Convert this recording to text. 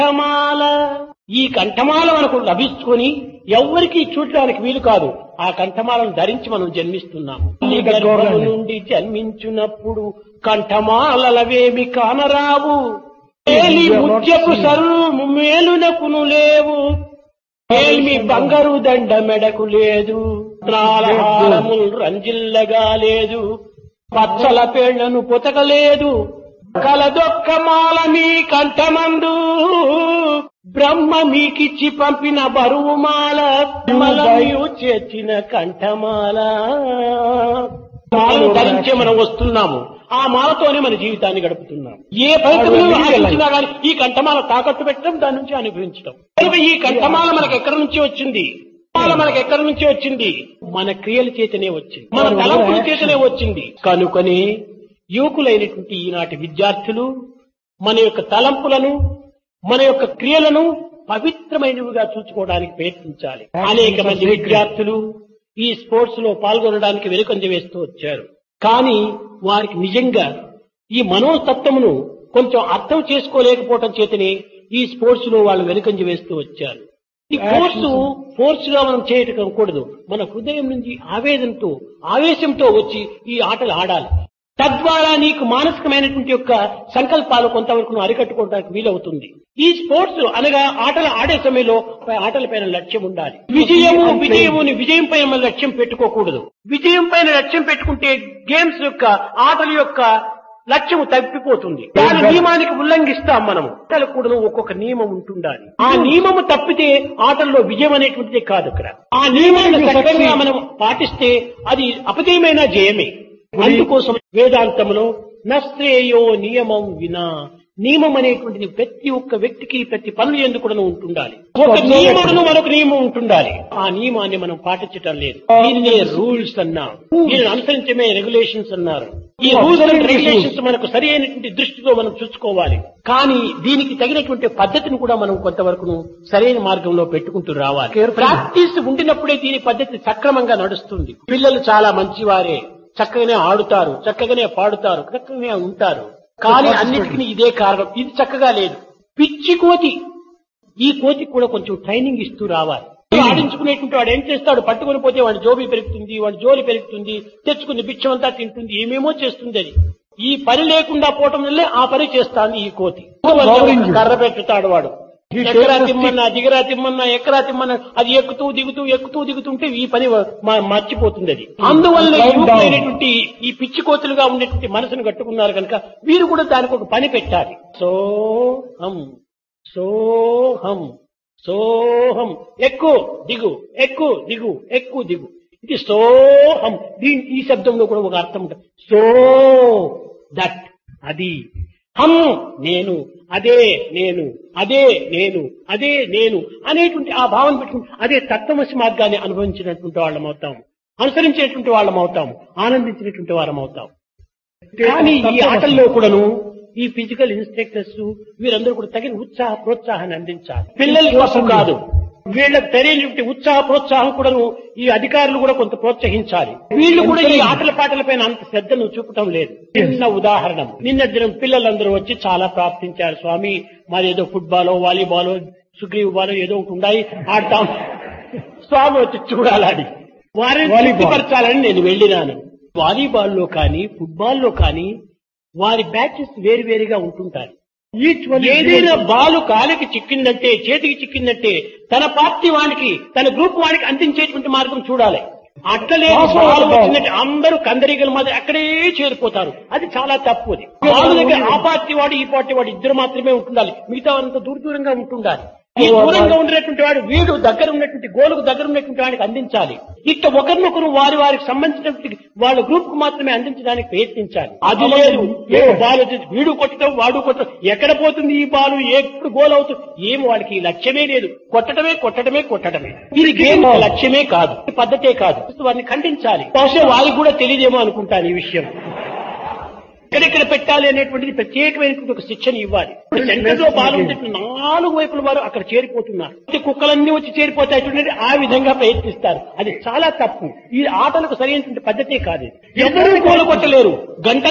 కంఠమాల ఈ కంఠమాల మనకు లభించుకొని ఎవ్వరికీ చూడడానికి వీలు కాదు ఆ కంఠమాలను ధరించి మనం జన్మిస్తున్నాము ఈ గర్భము నుండి జన్మించున్నప్పుడు కంఠమాలవేమి కానరావు మేలి ముత్యపు సరు మేలునకును లేవు ఏమి బంగారు దండ మెడకు లేదు త్రాలహారములు రంజిల్లగా లేదు పచ్చల పేళ్లను పొతకలేదు కలదొక్క మాల మీ కంఠమందు బ్రహ్మ మీకిచ్చి పంపిన బరువు మాల మలయు చేర్చిన కంఠమాల మాలను ధరించే మనం వస్తున్నాము ఆ మాలతోనే మన జీవితాన్ని గడుపుతున్నాం ఏ ఫలితములు ఆశించినా కానీ ఈ కంఠమాల తాకట్టు పెట్టడం దాని నుంచి అనుభవించడం కనుక ఈ కంఠమాల మనకు ఎక్కడి నుంచి వచ్చింది మాల మనకు ఎక్కడి నుంచి వచ్చింది మన క్రియల చేతనే వచ్చింది మన తలంపుల చేతనే వచ్చింది కనుకనే యువకులైనటువంటి ఈనాటి విద్యార్థులు మన యొక్క తలంపులను మన యొక్క క్రియలను పవిత్రమైనవిగా చూసుకోవడానికి ప్రయత్నించాలి అనేక మంది విద్యార్థులు ఈ స్పోర్ట్స్ లో పాల్గొనడానికి వెనుకంజ వేస్తూ వచ్చారు కానీ వారికి నిజంగా ఈ మనోతత్వమును కొంచెం అర్థం చేసుకోలేకపోవటం చేతనే ఈ స్పోర్ట్స్ లో వాళ్ళు వెనుకంజ వేస్తూ వచ్చారు ఈ ఫోర్స్ ఫోర్స్ గా మనం చేయటం కూడదు మన హృదయం నుంచి ఆవేదనతో ఆవేశంతో వచ్చి ఈ ఆటలు ఆడాలి తద్వారా నీకు మానసికమైనటువంటి యొక్క సంకల్పాలు కొంతవరకు నువ్వు అరికట్టుకోవడానికి వీలవుతుంది ఈ స్పోర్ట్స్ అనగా ఆటలు ఆడే సమయంలో ఆటల పైన లక్ష్యం ఉండాలి విజయము విజయముని విజయం పైన మన లక్ష్యం పెట్టుకోకూడదు విజయం పైన లక్ష్యం పెట్టుకుంటే గేమ్స్ యొక్క ఆటల యొక్క లక్ష్యము తప్పిపోతుంది దాని నియమానికి ఉల్లంఘిస్తాం మనము ఆటలు కూడా ఒక్కొక్క నియమం ఉంటుండాలి ఆ నియమము తప్పితే ఆటల్లో విజయం అనేటువంటిది కాదు ఇక్కడ ఆ నియమాన్ని సక్రమంగా మనం పాటిస్తే అది అపజయమైన జయమే అందుకోసం వేదాంతంలో నశ్రేయో నియమం వినా నియమం అనేటువంటిది ప్రతి ఒక్క వ్యక్తికి ప్రతి పనులు ఎందుకు కూడా ఉంటుండాలి ఒక నియమమును మరొక నియమం ఉంటుండాలి ఆ నియమాన్ని మనం పాటించటం లేదు దీనినే రూల్స్ అన్నారు దీనిని అనుసరించమే రెగ్యులేషన్స్ అన్నారు ఈ రూల్స్ అండ్ రెగ్యులేషన్స్ మనకు సరి అయినటువంటి దృష్టితో మనం చూసుకోవాలి కానీ దీనికి తగినటువంటి పద్ధతిని కూడా మనం కొంతవరకు సరైన మార్గంలో పెట్టుకుంటూ రావాలి ప్రాక్టీస్ ఉండినప్పుడే దీని పద్ధతి సక్రమంగా నడుస్తుంది పిల్లలు చాలా మంచివారే చక్కగానే ఆడుతారు చక్కగానే పాడుతారు చక్కగానే ఉంటారు కానీ అన్నిటికీ ఇదే కారణం ఇది చక్కగా లేదు పిచ్చి కోతి ఈ కోతికి కూడా కొంచెం ట్రైనింగ్ ఇస్తూ రావాలి ఆడించుకునేటువంటి వాడు ఏం చేస్తాడు పట్టుకొని పోతే వాడి జోబి పెరుగుతుంది వాడి జోలి పెరుగుతుంది తెచ్చుకుని బిచ్చమంతా తింటుంది ఏమేమో చేస్తుంది అది ఈ పని లేకుండా పోవటం వల్లే ఆ పని చేస్తాను ఈ కోతి కర్ర పెట్టుతాడు వాడు ఎక్కరా తిమ్మన్నా దిగరా తిమ్మన్నా ఎక్కరా తిమ్మన్నా అది ఎక్కుతూ దిగుతూ ఎక్కుతూ దిగుతుంటే ఈ పని మ- మర్చిపోతుంది అది అందువల్ల యువకులైనటువంటి ఈ పిచ్చి కోతులుగా ఉండేటువంటి మనసును కట్టుకున్నారు కనుక వీరు కూడా దానికి ఒక పని పెట్టాలి సోహం సోహం సోహం ఎక్కు దిగు ఎక్కు దిగు ఎక్కు దిగు ఇది సోహం దీని ఈ శబ్దంలో కూడా ఒక అర్థం ఉంటుంది సో దట్ అది హం నేను అదే నేను అదే నేను అదే నేను అనేటువంటి ఆ భావన పెట్టుకుని అదే తత్వమసి మార్గాన్ని అనుభవించినటువంటి వాళ్ళం అవుతాం అనుసరించేటువంటి వాళ్ళం అవుతాం ఆనందించినటువంటి వారం అవుతాం కానీ ఈ ఆటల్లో కూడాను ఈ ఫిజికల్ ఇన్స్ట్రక్టర్స్ వీరందరూ కూడా తగిన ఉత్సాహ ప్రోత్సాహాన్ని అందించాలి పిల్లల కోసం కాదు వీళ్ళకి తెలియని ఉత్సాహ ప్రోత్సాహం కూడాను ఈ అధికారులు కూడా కొంత ప్రోత్సహించాలి వీళ్ళు కూడా ఈ ఆటల పాటల పైన అంత శ్రద్ధను చూపటం లేదు చిన్న ఉదాహరణ నిన్న దినం పిల్లలందరూ వచ్చి చాలా ప్రార్థించారు స్వామి మాది ఏదో ఫుట్బాలో వాలీబాలో సుగ్రీవ్ బాలో ఏదో ఒకటి ఉన్నాయి ఆడతాం స్వామి వచ్చి చూడాలని వారిని తృప్తిపరచాలని నేను వెళ్ళినాను వాలీబాల్లో కానీ ఫుట్బాల్లో కానీ వారి బ్యాచెస్ వేరువేరుగా ఉంటుంటారు ఏదైనా బాలు కాలికి చిక్కిందంటే చేతికి చిక్కిందంటే తన పార్టీ వానికి తన గ్రూప్ వానికి అందించేటువంటి మార్గం చూడాలి అట్లనే బాలు వచ్చినట్టు అందరూ కందరీగల మాదిరి అక్కడే చేరిపోతారు అది చాలా తప్పు అది బాలు దగ్గర ఆ పార్టీ వాడు ఈ పార్టీ వాడు ఇద్దరు మాత్రమే ఉంటుండాలి మిగతా వారంతా దూర దూరంగా ఉంటుండాలి ఈ దూరంగా ఉన్నటువంటి వాడు వీడు దగ్గర ఉన్నటువంటి గోలుకు దగ్గర ఉన్నటువంటి వాడికి అందించాలి ఇట్లా ఒకరినొకరు వారి వారికి సంబంధించినటువంటి వాళ్ళ గ్రూప్ కు మాత్రమే అందించడానికి ప్రయత్నించాలి అది లేదు ఏ బాల్ వచ్చేసి వీడు కొట్టడం వాడు కొట్టడం ఎక్కడ పోతుంది ఈ బాలు ఎప్పుడు గోల్ అవుతుంది ఏమి వాడికి లక్ష్యమే లేదు కొట్టడమే కొట్టడమే కొట్టడమే ఇది గేమ్ లక్ష్యమే కాదు ఇది పద్ధతే కాదు వారిని ఖండించాలి బహుశా వారికి కూడా తెలియదేమో అనుకుంటాను ఈ విషయం ఎక్కడెక్కడ పెట్టాలి అనేటువంటిది ప్రత్యేకమైనటువంటి ఒక శిక్షణ ఇవ్వాలి సెంటర్ లో బాగుంటే నాలుగు వైపుల వారు అక్కడ చేరిపోతున్నారు అయితే కుక్కలన్నీ వచ్చి చేరిపోతాయి చూడండి ఆ విధంగా ప్రయత్నిస్తారు అది చాలా తప్పు ఈ ఆటలకు సరైనటువంటి పద్ధతే కాదు ఇది. ఎవరూ గోలు కొట్టలేరు గంట